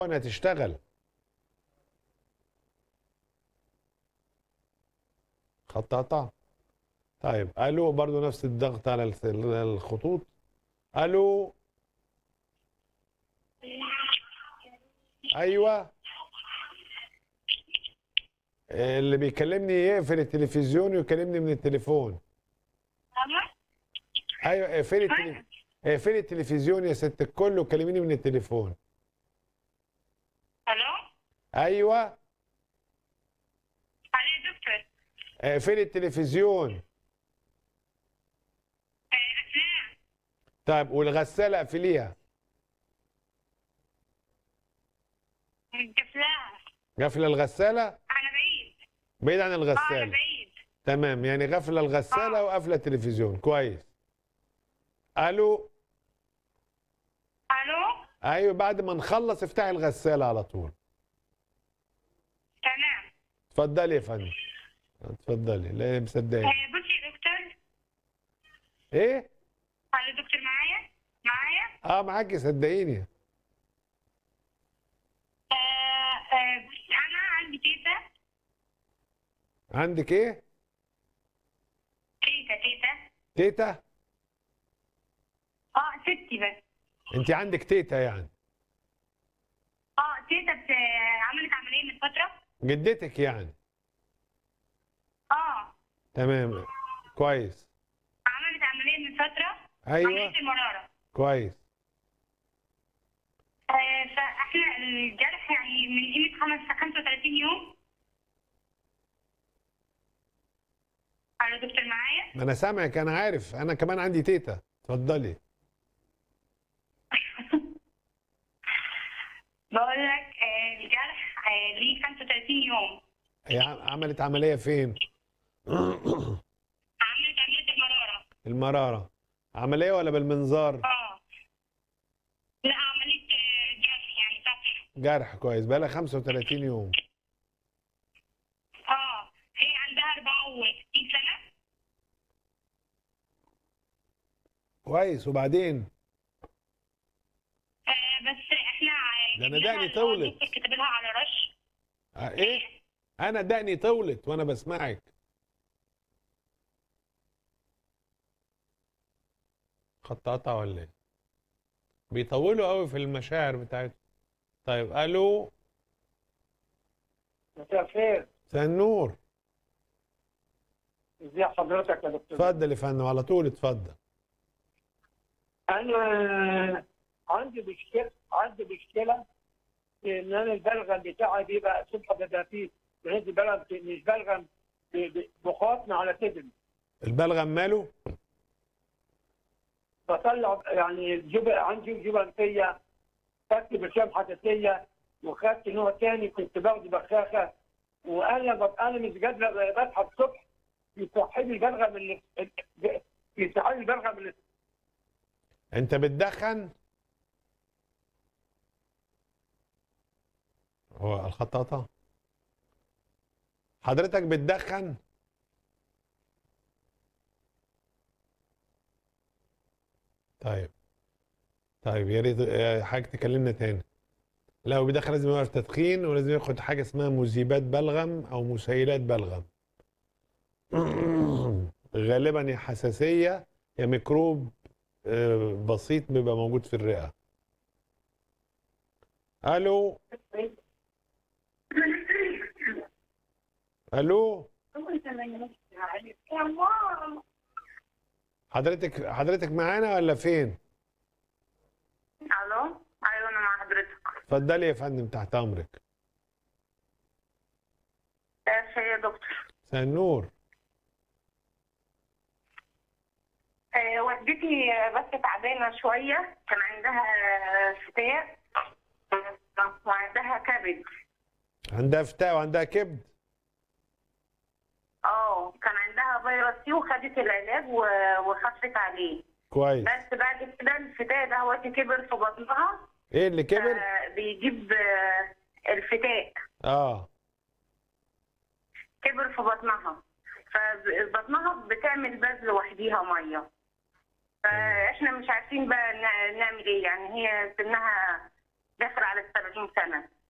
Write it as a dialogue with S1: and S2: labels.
S1: انها تشتغل خط قطع طيب الو برضو نفس الضغط على الس- الخطوط الو ايوه اللي بيكلمني يقفل التلفزيون ويكلمني من التليفون ايوه اقفلي التلي... اقفلي التلفزيون يا ست الكل وكلميني من التليفون
S2: الو
S1: ايوه
S2: الو يا دكتور
S1: اقفلي التلفزيون
S2: آه، افلام
S1: طيب والغساله اقفليها
S2: افلام
S1: قافله الغساله
S2: انا بعيد
S1: بعيد عن
S2: اه انا
S1: الغساله
S2: بعيد
S1: تمام يعني غافله الغساله
S2: آه.
S1: وقافله التلفزيون كويس الو
S2: الو
S1: ايوه بعد ما نخلص افتحي الغساله على طول
S2: تمام
S1: اتفضلي يا فندم اتفضلي لا مصدقني
S2: آه، بصي يا دكتور
S1: ايه
S2: الو دكتور معايا معايا
S1: اه معاكي صدقيني
S2: آه، آه، بصي انا عندي تيتا
S1: عندك ايه
S2: تيتا تيتا
S1: تيتا
S2: اه ستي بس
S1: انت عندك تيتا يعني
S2: اه تيتا بت... عملت عمليه من فتره
S1: جدتك يعني
S2: اه
S1: تمام كويس
S2: عملت عمليه من فتره
S1: ايوه
S2: عمليه المراره
S1: كويس
S2: آه، فاحنا الجرح يعني من قيمه خمس 35 يوم الو دكتور معايا
S1: ما انا سامعك انا عارف انا كمان عندي تيتا اتفضلي
S2: بقول لك آه، الجرح آه، ليه 35 يوم
S1: هي عم- عملت عمليه فين
S2: عملت عمليه المراره
S1: المراره عمليه ولا بالمنظار
S2: اه لا عمليه آه، جرح يعني فتح
S1: جرح كويس بقى لها 35 يوم
S2: اه هي عندها 64 سنه
S1: كويس وبعدين
S2: آه، بس احنا آه،
S1: ده أنا
S2: جبنا
S1: دقني
S2: اللي هو
S1: طولت.
S2: الدكتور كتب لها على رش
S1: آه، ايه انا دقني طولت وانا بسمعك خط قطع ولا ايه بيطولوا قوي في المشاعر بتاعتهم طيب الو
S3: مساء الخير
S1: مساء النور
S3: ازي حضرتك يا دكتور
S1: اتفضل يا فندم على طول اتفضل
S3: انا عندي مشكله عندي مشكله ان انا البلغم بتاعي بيبقى الصبح بيبقى فيه عندي بلغم مش بلغم ب- ب- بخاطنا على صدري
S1: البلغم ماله
S3: بطلع يعني جب عندي جبه انفيه خدت برشام حساسيه وخدت نوع تاني كنت باخده بخاخه وانا ببقى انا مش قادر بصحى الصبح يصحي لي البلغم اللي يصحي لي البلغم اللي
S1: انت بتدخن هو الخط قطع حضرتك بتدخن طيب طيب يا ريت آه، حاجة تكلمنا تاني لا هو بيدخن لازم يوقف تدخين ولازم ياخد حاجة اسمها مذيبات بلغم أو مسيلات بلغم غالبا يا حساسية يا ميكروب آه، بسيط بيبقى موجود في الرئة الو الو حضرتك حضرتك معانا ولا فين
S2: الو ايوه انا مع حضرتك
S1: اتفضلي يا فندم تحت امرك
S2: آه، خير يا دكتور
S1: مساء النور
S2: آه، والدتي آه، بس تعبانه شويه كان عندها آه، فتاء وعندها كبد
S1: عندها فتاة وعندها كبد
S2: اه كان عندها فيروس سي وخدت العلاج و- وخفت عليه
S1: كويس
S2: بس بعد كده الفتاء ده هو كبر في بطنها
S1: ايه اللي كبر
S2: آه، بيجيب آه، الفتاء
S1: اه
S2: كبر في بطنها فبطنها بتعمل بذل لوحديها ميه فاحنا مش عارفين بقى نع- نعمل ايه يعني هي سنها داخل على السبعين سنة